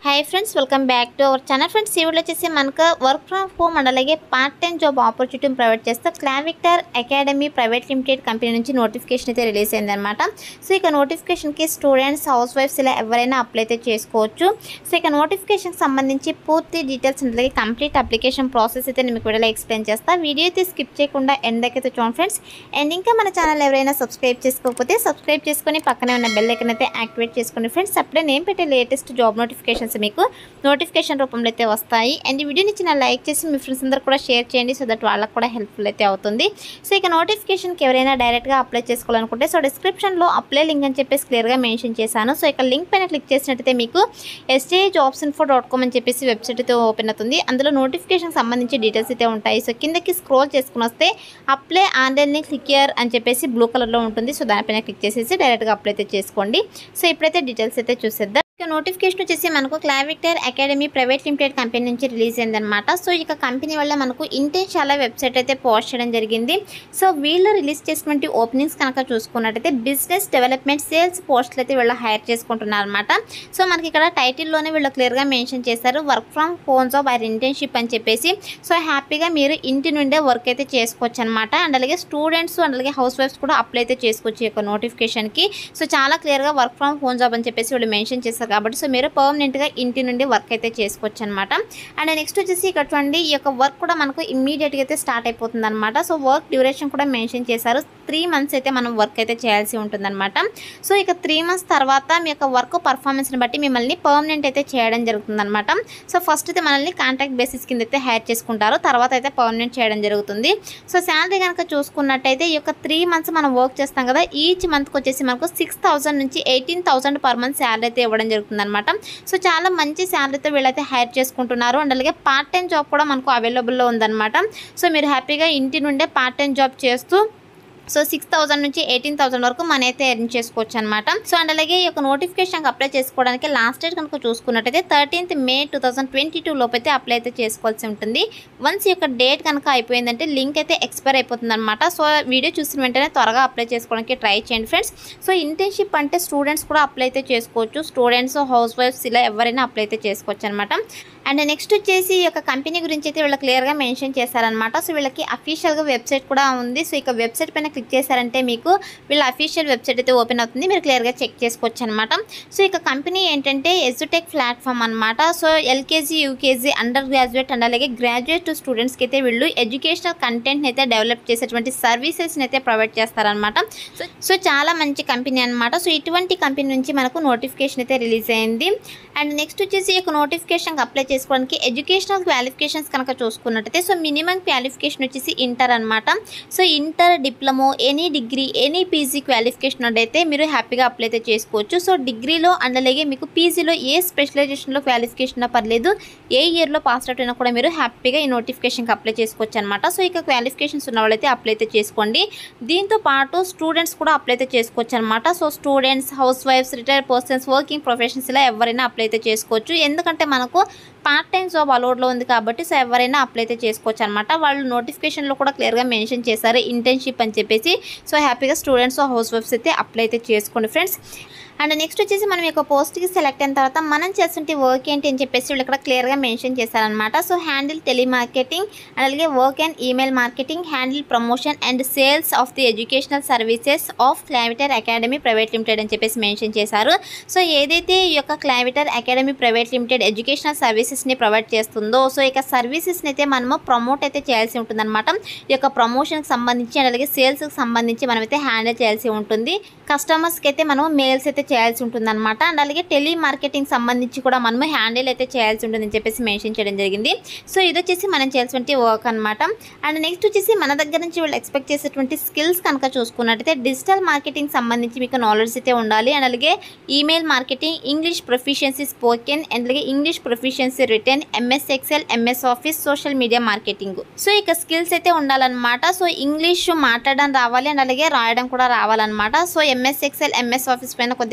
hi friends welcome back to our channel friends ఈ video వచ్చేసి మనకు వర్క్ ఫ్రమ్ హోమ్ అండ్ అలాగే part time job opportunity provide చేస్తూ Clavictor academy private limited company నుంచి notification అయితే release అయిందనమాట so ఇక నోటిఫికేషన్కి స్టూడెంట్స్ హౌస్ వైఫ్స్ ఇలా ఎవరైనా అప్లై అయితే చేసుకోవచ్చు సో ఇక నోటిఫికేషన్కి సంబంధించి పూర్తి డీటెయిల్స్ అండ్ అలాగే కంప్లీట్ అప్లికేషన్ ప్రాసెస్ అయితే నేను మీకు వీడియోలో ఎక్స్ప్లెయిన్ చేస్తా వీడియో అయితే స్కిప్ చేయకుండా ఎండ్ దగ్గర అయితే చూడండి ఫ్రెండ్స్ అండ్ ఇంకా మన ఛానల్ ఎవరైనా సబ్స్క్రైబ్ చేసుకోకపోతే సబ్స్క్రైబ్ చేసుకొని పక్కనే ఉన్న బెల్ ఐకన్ అయితే యాక్టివేట్ చేసుకోండి ఫ్రెండ్స్ అప్పుడే నేను పెట్టే లేటెస్ట్ జాబ్ నోటిఫికేషన్స్ మీకు నోటిఫికేషన్ రూపంలో అయితే వస్తాయి అండ్ ఈ వీడియోని చిన్న లైక్ చేసి మీ ఫ్రెండ్స్ అందరూ కూడా షేర్ చేయండి సో దట్ వాళ్ళకి కూడా హెల్ప్ఫుల్ అయితే అవుతుంది సో ఇక నోటిఫికేషన్కి ఎవరైనా డైరెక్ట్గా అప్లై చేసుకోవాలనుకుంటే సో డిస్క్రిప్షన్లో అప్లై లింక్ అని చెప్పేసి క్లియర్గా మెన్షన్ చేశాను సో ఇక లింక్ పైన క్లిక్ చేసినట్టయితే మీకు SJ jobs info dot com అని చెప్పేసి వెబ్సైట్ అయితే ఓపెన్ అవుతుంది అందులో నోటిఫికేషన్ సంబంధించి డీటెయిల్స్ అయితే ఉంటాయి సో కిందకి స్క్రోల్ చేసుకుని వస్తే అప్లై ఆన్లైన్ క్లిక్ ఇయర్ అని చెప్పేసి బ్లూ కలర్లో ఉంటుంది సో దానిపైన క్లిక్ చేసేసి డైరెక్ట్గా అప్లై అయితే చేసుకోండి సో ఇప్పుడైతే డీటెయిల్స్ అయితే చూసేద్దాం ఇక నోటిఫికేషన్ వచ్చేసి మనకు Clavictor academy private limited company నుంచి రిలీజ్ అయిందనమాట సో ఇక కంపెనీ వల్ల మనకు ఇంటెన్షాల వెబ్సైట్ అయితే పోస్ట్ చేయడం జరిగింది సో వీళ్ళు రిలీజ్ చేసినటువంటి ఓపెనింగ్స్ కనుక చూసుకున్నట్టయితే బిజినెస్ డెవలప్మెంట్ సేల్స్ పోస్టులు అయితే వీళ్ళు హైర్ చేసుకుంటున్నారు అనమాట సో మనకి ఇక్కడ టైటిల్లోనే వీళ్ళు క్లియర్గా మెన్షన్ చేశారు work from home job or internship అని చెప్పేసి సో హ్యాపీగా మీరు ఇంటి నుండే వర్క్ అయితే చేసుకోవచ్చు అనమాట అండ్ అలాగే స్టూడెంట్స్ అండ్ అలాగే హౌస్ వైఫ్స్ కూడా అప్లై అయితే చేసుకోవచ్చు ఈ యొక్క నోటిఫికేషన్కి సో చాలా క్లియర్గా వర్క్ ఫ్రమ్ హోమ్ జాబ్ అని చెప్పేసి వీళ్ళు మెన్షన్ చేశారు కాబట్టి సో మీరు పర్మనెంట్గా ఇంటి నుండి వర్క్ అయితే చేసుకోవచ్చు అనమాట అండ్ నెక్స్ట్ వచ్చేసి ఇక్కడ చూడండి ఈ యొక్క వర్క్ కూడా మనకు ఇమ్మీడియట్గా అయితే స్టార్ట్ అయిపోతుంది అనమాట సో వర్క్ డ్యూరేషన్ కూడా మెన్షన్ చేశారు త్రీ మంత్స్ అయితే మనం వర్క్ అయితే చేయాల్సి ఉంటుందన్నమాట సో ఇక త్రీ మంత్స్ తర్వాత మీ యొక్క వర్క్ పర్ఫార్మెన్స్ని బట్టి మిమ్మల్ని పర్మనెంట్ అయితే చేయడం జరుగుతుందన్నమాట సో ఫస్ట్ అయితే మనల్ని కాంట్రాక్ట్ బేసిస్ కింద అయితే హైర్ చేసుకుంటారు తర్వాత అయితే పర్మనెంట్ చేయడం జరుగుతుంది సో శాలరీ కనుక చూసుకున్నట్టయితే ఈ యొక్క త్రీ మంత్స్ మనం వర్క్ చేస్తాం కదా ఈచ్ మంత్కి వచ్చేసి మనకు సిక్స్ థౌసండ్ నుంచి eighteen thousand per month salary అయితే ఇవ్వడం జరుగుతుంది అనమాట సో చాలా మంచి శాలరీతో వీళ్ళైతే హైర్ చేసుకుంటున్నారు అండ్ అలాగే పార్ట్ టైం జాబ్ కూడా మనకు అవైలబుల్లో ఉందన్నమాట సో మీరు హ్యాపీగా ఇంటి నుండే పార్ట్ టైం జాబ్ చేస్తూ సో సిక్స్ థౌసండ్ నుంచి ఎయిటీన్ థౌసండ్ వరకు మన అయితే ఎర్న్ చేసుకోవచ్చు అనమాట సో అండ్ అలాగే ఈ యొక్క నోటిఫికేషన్కి అప్లై చేసుకోవడానికి లాస్ట్ డేట్ కనుక చూసుకున్నట్టయితే thirteenth May two thousand twenty two లోపు అయితే అప్లై అయితే చేసుకోవాల్సి ఉంటుంది వన్స్ ఈ యొక్క డేట్ కనుక అయిపోయిందంటే లింక్ అయితే ఎక్స్పైర్ అయిపోతుంది అనమాట సో వీడియో చూసిన వెంటనే త్వరగా అప్లై చేసుకోవడానికి ట్రై చేయండి ఫ్రెండ్స్ సో ఇంటర్న్షిప్ అంటే స్టూడెంట్స్ కూడా అప్లై అయితే చేసుకోవచ్చు స్టూడెంట్స్ హౌస్ వైఫ్స్ ఇలా ఎవరైనా అప్లై అయితే చేసుకోవచ్చు అనమాట అండ్ నెక్స్ట్ వచ్చేసి ఈ యొక్క కంపెనీ గురించి అయితే వీళ్ళు క్లియర్గా మెన్షన్ చేశారనమాట సో వీళ్ళకి అఫీషియల్గా వెబ్సైట్ కూడా ఉంది సో ఇక వెబ్సైట్ పైన క్లిక్ చేశారంటే మీకు వీళ్ళ అఫీషియల్ వెబ్సైట్ అయితే ఓపెన్ అవుతుంది మీరు క్లియర్గా చెక్ చేసుకోవచ్చు అనమాట సో ఇక కంపెనీ ఏంటంటే ఎజుటెక్ ప్లాట్ఫామ్ అనమాట so LKG UKG under graduate and అలాగే గ్రాడ్యుయేట్ స్టూడెంట్స్కి అయితే వీళ్ళు ఎడ్యుకేషనల్ కంటెంట్ని అయితే డెవలప్ చేసేటువంటి సర్వీసెస్ని అయితే ప్రొవైడ్ చేస్తారనమాట సో సో చాలా మంచి కంపెనీ అనమాట సో ఇటువంటి కంపెనీ నుంచి మనకు నోటిఫికేషన్ అయితే రిలీజ్ అయింది అండ్ నెక్స్ట్ వచ్చేసి ఈ యొక్క నోటిఫికేషన్కి అప్లై చేసుకోవడానికి ఎడ్యుకేషనల్ క్వాలిఫికేషన్స్ కనుక చూసుకున్నట్టయితే సో మినిమం క్వాలిఫికేషన్ వచ్చేసి ఇంటర్ అనమాట so inter diploma any degree any PG qualification అయితే మీరు హ్యాపీగా అప్లై అయితే చేసుకోవచ్చు సో డిగ్రీలో అండ్ అలాగే మీకు పీజీలో ఏ స్పెషలైజేషన్లో క్వాలిఫికేషన్ పర్లేదు ఏ ఇయర్లో పాస్ అవుట్ అయినా కూడా మీరు హ్యాపీగా ఈ నోటిఫికేషన్కి అప్లై చేసుకోవచ్చు అనమాట సో ఇక క్వాలిఫికేషన్స్ ఉన్న వాళ్ళైతే అప్లై అయితే చేసుకోండి దీంతో పాటు స్టూడెంట్స్ కూడా అప్లై అయితే చేసుకోవచ్చు అనమాట so students house wives retired persons working professions ఇలా ఎవరైనా అప్లై అయితే చేసుకోవచ్చు ఎందుకంటే మనకు పార్ట్ టైం జాబ్ అలౌడ్లో ఉంది కాబట్టి సో ఎవరైనా అప్లై అయితే చేసుకోవచ్చు అనమాట వాళ్ళు నోటిఫికేషన్లో కూడా క్లియర్గా మెన్షన్ చేశారు ఇంటర్న్షిప్ అని చెప్పేసి సో హ్యాపీగా స్టూడెంట్స్ హౌస్ వైఫ్స్ అయితే అప్లై అయితే చేసుకోండి ఫ్రెండ్స్ అండ్ నెక్స్ట్ వచ్చేసి మనం యొక్క పోస్ట్కి సెలెక్ట్ అయిన తర్వాత మనం చేస్తుంటే వర్క్ ఏంటి అని చెప్పేసి వీళ్ళు ఇక్కడ క్లియర్గా మెన్షన్ చేశారనమాట సో హ్యాండిల్ టెలిమార్కెటింగ్ అండ్ అలాగే work and email marketing handle promotion and sales of the educational services of Claviter academy private limited అని చెప్పేసి మెన్షన్ చేశారు సో ఏదైతే ఈ యొక్క Claviter academy private limited educational సర్వీసెస్ని ప్రొవైడ్ చేస్తుందో సో ఇక సర్వీసెస్ని అయితే మనము ప్రమోట్ అయితే చేయాల్సి ఉంటుందన్నమాట ఈ యొక్క ప్రమోషన్కి సంబంధించి అండ్ అలాగే సేల్స్కి సంబంధించి మనమైతే హ్యాండిల్ చేయాల్సి ఉంటుంది కస్టమర్స్కి అయితే మనం మెయిల్స్ అయితే చేయాల్సి ఉంటుంది అనమాట అండ్ అలాగే టెలి మార్కెటింగ్ సంబంధించి కూడా మనము హ్యాండిల్ అయితే చేయాల్సి ఉంటుందని చెప్పేసి మెన్షన్ చేయడం జరిగింది సో ఇది వచ్చేసి మనం చేయాల్సినటువంటి వర్క్ అనమాట అండ్ నెక్స్ట్ వచ్చేసి మన దగ్గర నుంచి వాళ్ళు ఎక్స్పెక్ట్ చేసేటువంటి స్కిల్స్ కనుక చూసుకున్నట్టయితే డిజిటల్ మార్కెటింగ్ సంబంధించి మీకు నాలెడ్జ్ అయితే ఉండాలి అండ్ అలాగే email marketing English proficiency spoken and అలాగే English proficiency written MS Excel MS Office social media marketing so ఇక స్కిల్స్ అయితే ఉండాలన్నమాట సో ఇంగ్లీష్ మాట్లాడడం రావాలి అండ్ అలాగే రాయడం కూడా రావాలన్నమాట so MS Excel MS Office పైన కొద్దిగా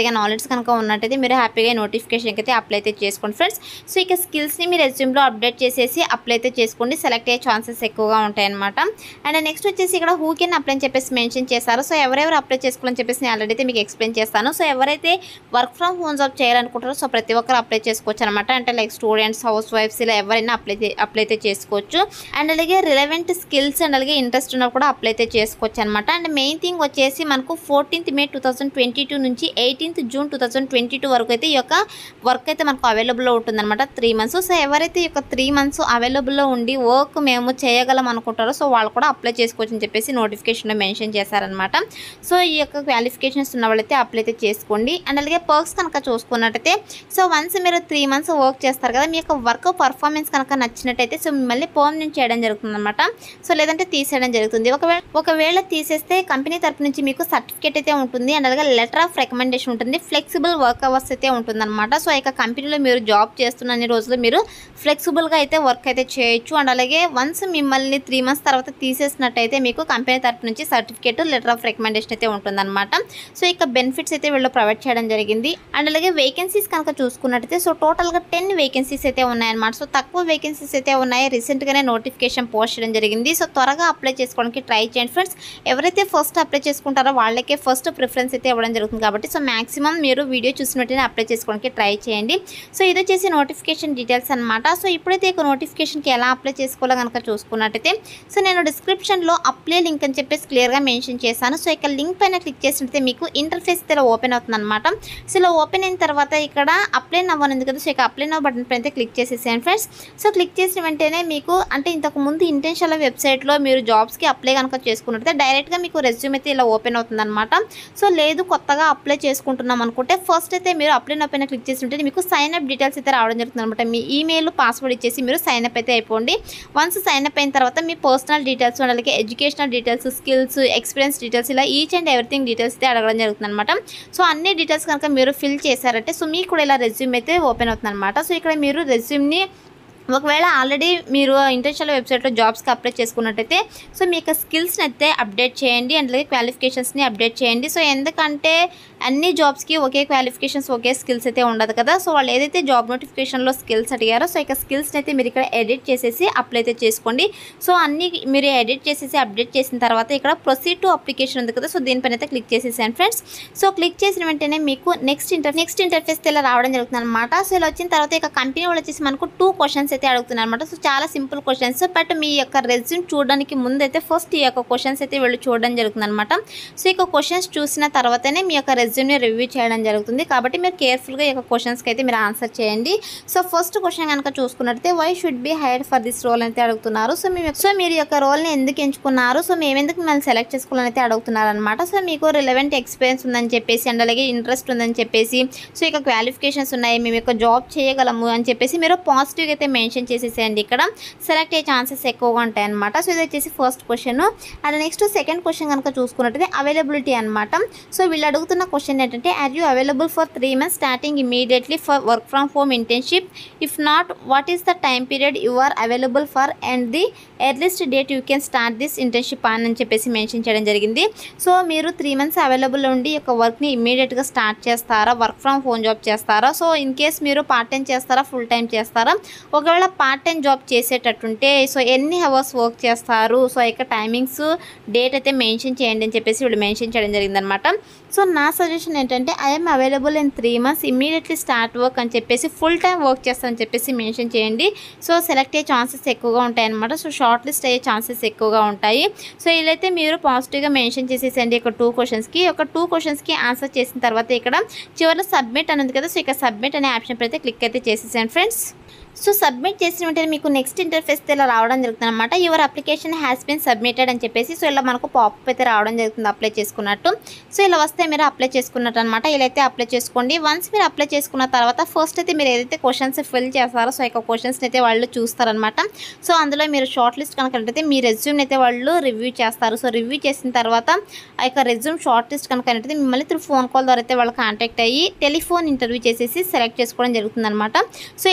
హ్యాపీగా నాలెడ్జ్ కనుక ఉన్నట్టయితే మీరు హ్యాపీగా నోటిఫికేషన్కి అయితే అప్లై అయితే చేసుకోండి ఫ్రెండ్స్ సో ఇక స్కిల్స్ని మీరు రెజ్యూమ్లో అప్డేట్ చేసేసి అప్లై అయితే చేసుకోండి సెలెక్ట్ అయ్యే ఛాన్సెస్ ఎక్కువగా ఉంటాయి అనమాట అండ్ నెక్స్ట్ వచ్చేసి ఇక్కడ హూ కెన్ అప్లై అని చెప్పేసి మెన్షన్ చేశారు సో ఎవరెవరు అప్లై చేసుకోవాలని చెప్పేసి నేను ఆల్రెడీ అయితే మీకు ఎక్స్ప్లెయిన్ చేస్తాను సో ఎవరైతే వర్క్ ఫ్రమ్ హోమ్ జాబ్ చేయాలనుకుంటారో సో ప్రతి ఒక్కరు అప్లై చేసుకోవచ్చు అనమాట అంటే లైక్ స్టూడెంట్స్ హౌస్ వైఫ్స్ ఇలా ఎవరైనా అప్లై అప్లై అయితే చేసుకోవచ్చు అండ్ అలాగే రిలవెంట్ స్కిల్స్ అండ్ అలాగే ఇంట్రెస్ట్ ఉన్న కూడా అప్లై అయితే చేసుకోవచ్చు అనమాట అండ్ మెయిన్ థింగ్ వచ్చేసి మనకు fourteenth May two thousand twenty two నుంచి eighteenth June two thousand twenty two వరకు అయితే ఈ యొక్క వర్క్ అయితే మనకు అవైలబుల్లో ఉంటుందన్నమాట త్రీ మంత్స్ సో ఎవరైతే ఈ యొక్క త్రీ మంత్స్ అవైలబుల్లో ఉండి వర్క్ మేము చేయగలం అనుకుంటారో సో వాళ్ళు కూడా అప్లై చేసుకోవచ్చు అని చెప్పేసి నోటిఫికేషన్లో మెన్షన్ చేశారనమాట సో ఈ యొక్క క్వాలిఫికేషన్స్ ఉన్న వాళ్ళైతే అప్లై అయితే చేసుకోండి అండ్ అలాగే పర్క్స్ కనుక చూసుకున్నట్టయితే సో వన్స్ మీరు త్రీ మంత్స్ వర్క్ చేస్తారు కదా మీ యొక్క వర్క్ పర్ఫార్మెన్స్ కనుక నచ్చినట్టయితే సో మిమ్మల్ని పర్మనెంట్ చేయడం జరుగుతుంది అనమాట సో లేదంటే తీసేయడం జరుగుతుంది ఒకవేళ ఒకవేళ తీసేస్తే కంపెనీ తరపు నుంచి మీకు సర్టిఫికేట్ అయితే ఉంటుంది అండ్ అలాగే లెటర్ ఆఫ్ రికమెండేషన్ ఉంటుంది ఫ్లెక్సిబుల్ వర్క్ అవర్స్ అయితే ఉంటుందన్నమాట సో ఇక కంపెనీలో మీరు జాబ్ చేస్తున్న అన్ని రోజులు మీరు ఫ్లెక్సిబుల్గా అయితే వర్క్ అయితే చేయొచ్చు అండ్ అలాగే వన్స్ మిమ్మల్ని త్రీ మంత్స్ తర్వాత తీసేసినట్టయితే మీకు కంపెనీ తరపు నుంచి సర్టిఫికేట్ లెటర్ ఆఫ్ రికమెండేషన్ అయితే ఉంటుందన్నమాట సో ఇక బెనిఫిట్స్ అయితే వీళ్ళు ప్రొవైడ్ చేయడం జరిగింది అండ్ అలాగే వేకెన్సీస్ కనుక చూసుకున్నట్టయితే సో టోటల్గా టెన్ వేకెన్సీస్ అయితే ఉన్నాయన్నమాట సో తక్కువ వేకెన్సీస్ అయితే ఉన్నాయి రీసెంట్గానే నోటిఫికేషన్ పోస్ట్ చేయడం జరిగింది సో త్వరగా అప్లై చేసుకోవడానికి ట్రై చేయండి ఫ్రెండ్స్ ఎవరైతే ఫస్ట్ అప్లై చేసుకుంటారో వాళ్ళకే ఫస్ట్ ప్రిఫరెన్స్ అయితే ఇవ్వడం జరుగుతుంది కాబట్టి సో మాక్సిమం మీరు వీడియో చూసిన వెంటనే అప్లై చేసుకోవడానికి ట్రై చేయండి సో ఇది వచ్చేసి నోటిఫికేషన్ డీటెయిల్స్ అనమాట సో ఇప్పుడైతే ఇక నోటిఫికేషన్కి ఎలా అప్లై చేసుకోవాలో కనుక చూసుకున్నట్టయితే సో నేను డిస్క్రిప్షన్లో అప్లై లింక్ అని చెప్పేసి క్లియర్గా మెన్షన్ చేశాను సో ఇక లింక్ పైన క్లిక్ చేసినట్టే మీకు ఇంటర్ఫేస్ ఇలా ఓపెన్ అవుతుంది అనమాట సో ఇలా ఓపెన్ అయిన తర్వాత ఇక్కడ అప్లై నవ్వనుంది కదా సో ఇక అప్లై నవ్ బటన్ పైన అయితే క్లిక్ చేసేసాను ఫ్రెండ్స్ సో క్లిక్ చేసిన వెంటనే మీకు అంటే ఇంతకు ముందు ఇంటెన్షనల్ వెబ్సైట్లో మీరు జాబ్స్కి అప్లై కనుక చేసుకున్నట్టయితే డైరెక్ట్గా మీకు రెజ్యూమ్ అయితే ఇలా ఓపెన్ అవుతుంది అనమాట సో లేదు కొత్తగా అప్లై చేసుకుంటున్నాం అనుకుంటే ఫస్ట్ అయితే మీరు అప్లై నవ్ పైన క్లిక్ చేస్తుంటే మీకు సైన్ అప్ డీటెయిల్స్ అయితే రావడం జరుగుతుంది అనమాట మీ ఈమెయిల్ పాస్వర్డ్ ఇచ్చేసి మీరు సైన్ అప్ అయితే అయిపోండి వన్స్ సైన్ అప్ అయిన తర్వాత మీ పర్సనల్ డీటెయిల్స్ అలాగే educational details skills experience details ఇలా ఈచ్ అండ్ ఎవ్రీథింగ్ డీటెయిల్స్ అయితే అడగడం జరుగుతుంది అనమాట సో అన్ని డీటెయిల్స్ కనుక మీరు ఫిల్ చేశారంటే సో మీకు కూడా ఇలా రెజ్యూమ్ అయితే ఓపెన్ అవుతుంది అనమాట సో ఇక్కడ మీరు రెజ్యూమ్ని ఒకవేళ ఆల్రెడీ మీరు ఇంటర్నేషనల్ వెబ్సైట్లో జాబ్స్కి అప్లై చేసుకున్నట్టయితే సో మీ యొక్క స్కిల్స్ని అయితే అప్డేట్ చేయండి అండ్ అలాగే క్వాలిఫికేషన్స్ని అప్డేట్ చేయండి సో ఎందుకంటే అన్ని జాబ్స్కి ఒకే క్వాలిఫికేషన్స్ ఒకే స్కిల్స్ అయితే ఉండదు కదా సో వాళ్ళు ఏదైతే జాబ్ నోటిఫికేషన్లో స్కిల్స్ అడిగారో సో ఇక స్కిల్స్ని అయితే మీరు ఇక్కడ ఎడిట్ చేసేసి అప్లై అయితే చేసుకోండి సో అన్ని మీరు ఎడిట్ చేసేసి అప్డేట్ చేసిన తర్వాత ఇక్కడ ప్రొసీడ్ టు అప్లికేషన్ ఉంది కదా సో దీనిపైన అయితే క్లిక్ చేసేసాను ఫ్రెండ్స్ సో క్లిక్ చేసిన వెంటనే మీకు నెక్స్ట్ ఇంటర్ నెక్స్ట్ ఇంటర్ఫేస్ ఇలా రావడం జరుగుతుంది అనమాట సో ఇలా వచ్చిన తర్వాత ఇక కంపెనీ వాళ్ళు వచ్చేసి మనకు టూ క్వశ్చన్స్ అయితే అడుగుతున్నారు అనమాట సో చాలా సింపుల్ క్వశ్చన్స్ బట్ మీ యొక్క రెజ్యూమ్ చూడడానికి ముందు అయితే ఫస్ట్ ఈ యొక్క క్వశ్చన్స్ అయితే వీళ్ళు చూడడం జరుగుతుంది అనమాట సో ఇక క్వశ్చన్స్ చూసిన తర్వాతనే మీ యొక్క రెజ్యూమ్ని రివ్యూ చేయడం జరుగుతుంది కాబట్టి మీరు కేర్ఫుల్గా ఈ యొక్క క్వశ్చన్స్కి అయితే మీరు ఆన్సర్ చేయండి సో ఫస్ట్ క్వశ్చన్ కనుక చూసుకున్నట్టయితే why should be hire for this role అయితే అడుగుతున్నారు సో మీ సో మీరు ఈ యొక్క రోల్ని ఎందుకు ఎంచుకున్నారు సో మేము ఎందుకు మిమ్మల్ని సెలెక్ట్ చేసుకోవాలని అయితే అడుగుతున్నారు అనమాట సో మీకు రిలవెంట్ ఎక్స్పీరియన్స్ ఉందని చెప్పేసి అండ్ అలాగే ఇంట్రెస్ట్ ఉందని చెప్పేసి సో ఇక క్వాలిఫికేషన్స్ ఉన్నాయి మేము యొక్క జాబ్ చేయగలము అని చెప్పేసి మీరు పాజిటివ్గా అయితే మెన్షన్ చేసేసేయండి ఇక్కడ సెలెక్ట్ అయ్యే ఛాన్సెస్ ఎక్కువగా ఉంటాయి అనమాట సో ఇది వచ్చేసి first question and next second question కనుక చూసుకున్నట్టయితే అవైలబిలిటీ అనమాట సో వీళ్ళు అడుగుతున్న క్వశ్చన్ ఏంటంటే are you available for three months starting immediately for work from home internship if not what is the time period you are available for and the earliest date you can start this internship అని అని చెప్పేసి mention చేయడం జరిగింది so మీరు three months available ఉండి ఈ యొక్క వర్క్ని ఇమీడియట్గా స్టార్ట్ చేస్తారా వర్క్ ఫ్రమ్ హోమ్ జాబ్ చేస్తారా సో ఇన్ కేస్ మీరు పార్ట్ టైం చేస్తారా ఫుల్ టైం చేస్తారా ఒకవేళ పార్ట్ టైం జాబ్ చేసేటట్టుంటే సో ఎన్ని అవర్స్ వర్క్ చేస్తారు సో ఇక టైమింగ్స్ డేట్ అయితే మెన్షన్ చేయండి అని చెప్పేసి వీళ్ళు మెన్షన్ చేయడం జరిగిందనమాట సో నా సజెషన్ ఏంటంటే I'm available in three months immediately start work అని చెప్పేసి ఫుల్ టైం వర్క్ చేస్తానని చెప్పేసి మెన్షన్ చేయండి సో సెలెక్ట్ అయ్యే ఛాన్సెస్ ఎక్కువగా ఉంటాయి అనమాట సో షార్ట్ లిస్ట్ అయ్యే ఛాన్సెస్ ఎక్కువగా ఉంటాయి సో ఇదైతే మీరు పాజిటివ్గా మెన్షన్ చేసేసండి ఇక్కడ టూ క్వశ్చన్స్కి ఒక టూ క్వశ్చన్స్కి ఆన్సర్ చేసిన తర్వాత ఇక్కడ చివరిలో సబ్మిట్ అని ఉంది కదా సో ఇక్కడ సబ్మిట్ అనే ఆప్షన్ అయితే క్లిక్ అయితే చేసేసాను ఫ్రెండ్స్ సో సబ్మిట్ చేసిన వెంటనే మీకు నెక్స్ట్ ఇంటర్ఫేస్ ఇలా రావడం జరుగుతుంది అనమాట your application has been submitted అని చెప్పేసి సో ఇలా మనకు పాపప్ అయితే రావడం జరుగుతుంది అప్లై చేసుకున్నట్టు సో ఇలా వస్తే మీరు అప్లై చేసుకున్నట్టు అనమాట ఇలా అయితే అప్లై చేసుకోండి వన్స్ మీరు అప్లై చేసుకున్న తర్వాత ఫస్ట్ అయితే మీరు ఏదైతే క్వశ్చన్స్ ఫిల్ చేస్తారో సో ఇక క్వశ్చన్స్ని అయితే వాళ్ళు చూస్తారనమాట సో అందులో మీరు షార్ట్ లిస్ట్ కనుక అయితే మీ రెజ్యూమ్ని అయితే వాళ్ళు రివ్యూ చేస్తారు సో రివ్యూ చేసిన తర్వాత ఆ యొక్క రెజ్యూమ్ షార్ట్ లిస్ట్ కనుక అయితే మిమ్మల్ని త్రూ ఫోన్ కాల్ ద్వారా అయితే వాళ్ళు కాంటాక్ట్ అయ్యి టెలిఫోన్ ఇంటర్వ్యూ చేసేసి సెలెక్ట్ చేసుకోవడం జరుగుతుంది అనమాట సో ఇలా సెలెక్ట్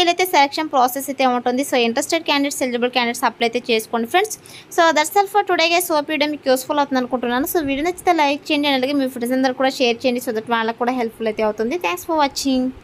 సెలక్షన్ ప్రాసెస్ అయితే ఉంటుంది so interested candidates eligible candidates apply అయితే చేసుకోండి friends so that's all for today guys hope video మీకు యూస్ఫుల్ అవుతుంది అనుకుంటున్నాను సో వీడియో నచ్చితే లైక్ చేయండి అలాగే మీ ఫ్రెండ్స్ అందరూ కూడా షేర్ చేయండి సో దట్ వాళ్ళకి కూడా హెల్ప్ఫుల్ అయితే అవుతుంది థ్యాంక్స్ ఫర్ వాచింగ్